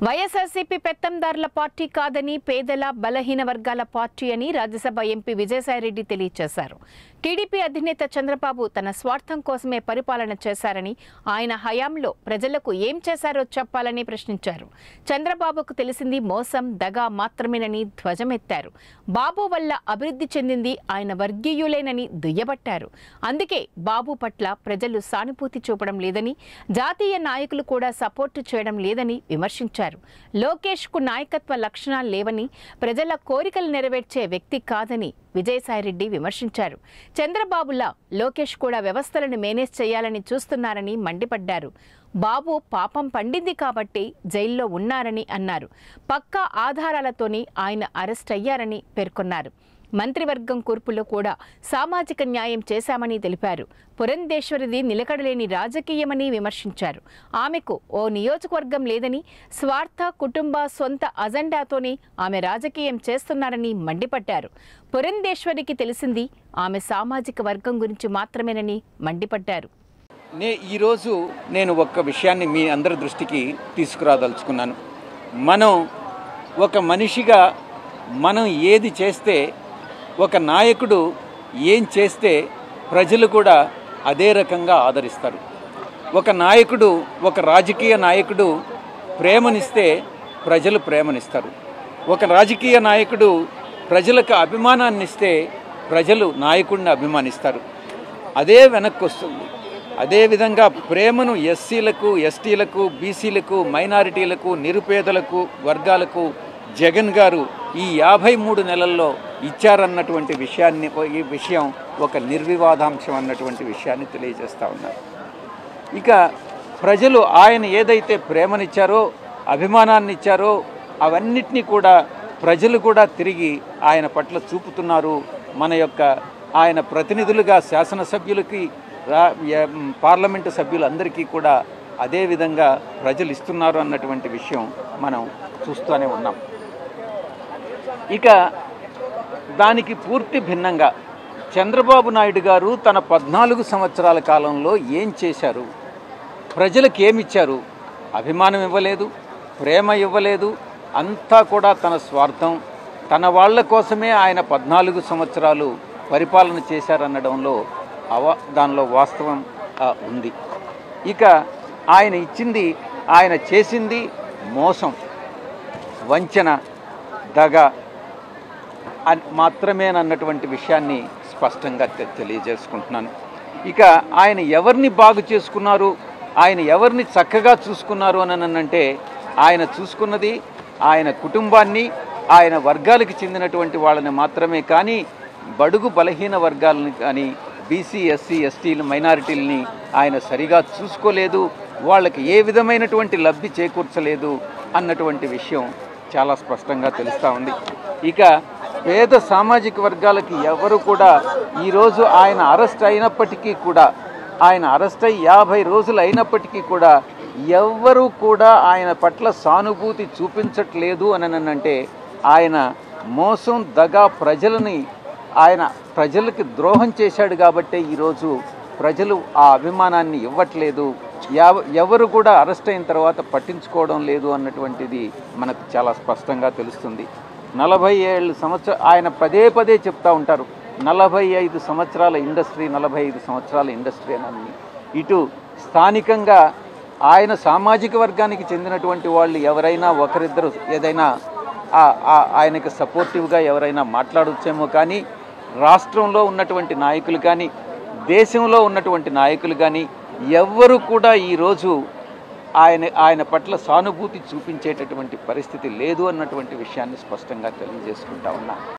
YSRCP పెత్తందారుల party కాదని పేదల బలహీన వర్గాల పార్టీ అని రాజ్యసభ ఎంపీ విజయసాయిరెడ్డి తెలియజేశారు టీడీపీ అధినేత చంద్రబాబు తన స్వార్థం కోసమే పరిపాలన చేశారని ఆయన హయాంలో ప్రజలకు ఏం చేశారో చెప్పాలని ప్రశ్నించారు చంద్రబాబుకు తెలిసింది మోసం దగా మాత్రమేనని ధ్వజమెత్తారు బాబు వల్ల అభివృద్ధి చెందింది ఆయన వర్గీయులేనని దుయ్యబట్టారు అందుకే బాబు పట్ల ప్రజలు సానుభూతి చూపడం లేదని జాతీయ నాయకులు కూడా సపోర్టు చేయడం లేదని విమర్శించారు లోకేష్కు నాయకత్వ లక్షణాలు లేవని ప్రజల కోరికలు నెరవేర్చే వ్యక్తి కాదని విజయసాయిరెడ్డి విమర్శించారు చంద్రబాబులా లోకేష్ కూడా వ్యవస్థలను మేనేజ్ చేయాలని చూస్తున్నారని మండిపడ్డారు బాబు పాపం పండింది కాబట్టి జైల్లో ఉన్నారని అన్నారు పక్కా ఆధారాలతోని ఆయన అరెస్ట్ అయ్యారని పేర్కొన్నారు మంత్రివర్గం కూర్పులో కూడా సామాజిక న్యాయం చేశామని తెలిపారు పురంధేశ్వరిది నిలకడలేని రాజకీయమని విమర్శించారు ఆమెకు ఓ నియోజకవర్గం లేదని స్వార్థ కుటుంబ సొంత అజెండాతోనే ఆమె రాజకీయం చేస్తున్నారని మండిపడ్డారు పురంధేశ్వరికి తెలిసింది ఆమె సామాజిక వర్గం గురించి మాత్రమేనని మండిపడ్డారు నే ఈరోజు నేను ఒక్క విషయాన్ని మీ అందరి దృష్టికి తీసుకురాదలుచుకున్నాను మనం ఒక మనిషిగా మనం ఏది చేస్తే ఒక నాయకుడు ఏం చేస్తే ప్రజలు కూడా అదే రకంగా ఆదరిస్తారు ఒక నాయకుడు ఒక రాజకీయ నాయకుడు ప్రేమనిస్తే ప్రజలు ప్రేమనిస్తారు ఒక రాజకీయ నాయకుడు ప్రజలకు అభిమానాన్ని ఇస్తే ప్రజలు నాయకుడిని అభిమానిస్తారు అదే వెనక్కి వస్తుంది అదేవిధంగా ప్రేమను ఎస్సీలకు ఎస్టీలకు బీసీలకు మైనారిటీలకు నిరుపేదలకు వర్గాలకు జగన్ గారు ఈ యాభై మూడు నెలల్లో ఇచ్చారన్నటువంటి విషయాన్ని ఈ విషయం ఒక నిర్వివాదాంశం అన్నటువంటి విషయాన్ని తెలియజేస్తా ఉన్నారు ఇక ప్రజలు ఆయన ఏదైతే ప్రేమనిచ్చారో అభిమానాన్ని ఇచ్చారో అవన్నిటినీ కూడా ప్రజలు కూడా తిరిగి ఆయన పట్ల చూపుతున్నారు మన యొక్క ఆయన ప్రతినిధులుగా శాసనసభ్యులకి రా య- పార్లమెంటు సభ్యులందరికీ కూడా అదే విధంగా ప్రజలు ఇస్తున్నారు అన్నటువంటి విషయం మనం చూస్తూనే ఉన్నాం ఇక దానికి పూర్తి భిన్నంగా చంద్రబాబు నాయుడు గారు తన పద్నాలుగు సంవత్సరాల కాలంలో ఏం చేశారు ప్రజలకు ఏమిచ్చారు అభిమానం ఇవ్వలేదు ప్రేమ ఇవ్వలేదు అంతా కూడా తన స్వార్థం తన వాళ్ళ కోసమే ఆయన పద్నాలుగు సంవత్సరాలు పరిపాలన చేశారనడంలో అవ దానిలో వాస్తవం ఆ, ఉంది ఇక ఆయన ఇచ్చింది ఆయన చేసింది మోసం వంచన దగ అని మాత్రమేనన్నటువంటి విషయాన్ని స్పష్టంగా తె- తెలియజేసుకుంటున్నాను ఇక ఆయన ఎవరిని బాగు చేసుకున్నారు ఆయన ఎవరిని చక్కగా చూసుకున్నారు అని అంటే ఆయన చూసుకున్నది ఆయన కుటుంబాన్ని ఆయన వర్గాలకు చెందినటువంటి వాళ్ళని మాత్రమే కానీ బడుగు బలహీన వర్గాలని కానీ బీసీ ఎస్సీ ఎస్టీలు మైనారిటీలని ఆయన సరిగా చూసుకోలేదు వాళ్ళకి ఏ విధమైనటువంటి లబ్ధి చేకూర్చలేదు అన్నటువంటి విషయం చాలా స్పష్టంగా తెలుస్తూ ఉంది ఇక పేద సామాజిక వర్గాలకి ఎవరు కూడా ఈరోజు ఆయన అరెస్ట్ అయినప్పటికీ కూడా ఆయన అరెస్ట్ అయి యాభై రోజులు అయినప్పటికీ కూడా ఎవ్వరూ కూడా ఆయన పట్ల సానుభూతి చూపించట్లేదు అని అంటే ఆయన మోసం దగా ప్రజలని ఆయన ప్రజలకి ద్రోహం చేశాడు కాబట్టే ఈరోజు ప్రజలు ఆ అభిమానాన్ని ఇవ్వట్లేదు ఎవ- ఎవరు కూడా అరెస్ట్ అయిన తర్వాత పట్టించుకోవడం లేదు అన్నటువంటిది మనకు చాలా స్పష్టంగా తెలుస్తుంది నలభై ఏళ్ళు సంవత్సర ఆయన పదే పదే చెప్తా ఉంటారు నలభై ఐదు సంవత్సరాల ఇండస్ట్రీ నలభై ఐదు సంవత్సరాల ఇండస్ట్రీ అని ఇటు స్థానికంగా ఆయన సామాజిక వర్గానికి చెందినటువంటి వాళ్ళు ఎవరైనా ఒకరిద్దరు ఏదైనా ఆ- ఆ- ఆయనకు సపోర్టివ్గా ఎవరైనా మాట్లాడొచ్చేమో కానీ రాష్ట్రంలో ఉన్నటువంటి నాయకులు కానీ దేశంలో ఉన్నటువంటి నాయకులు కానీ ఎవ్వరూ కూడా ఈరోజు ఆయన ఆయన పట్ల సానుభూతి చూపించేటటువంటి పరిస్థితి లేదు అన్నటువంటి విషయాన్ని స్పష్టంగా తెలియజేసుకుంటా ఉన్నా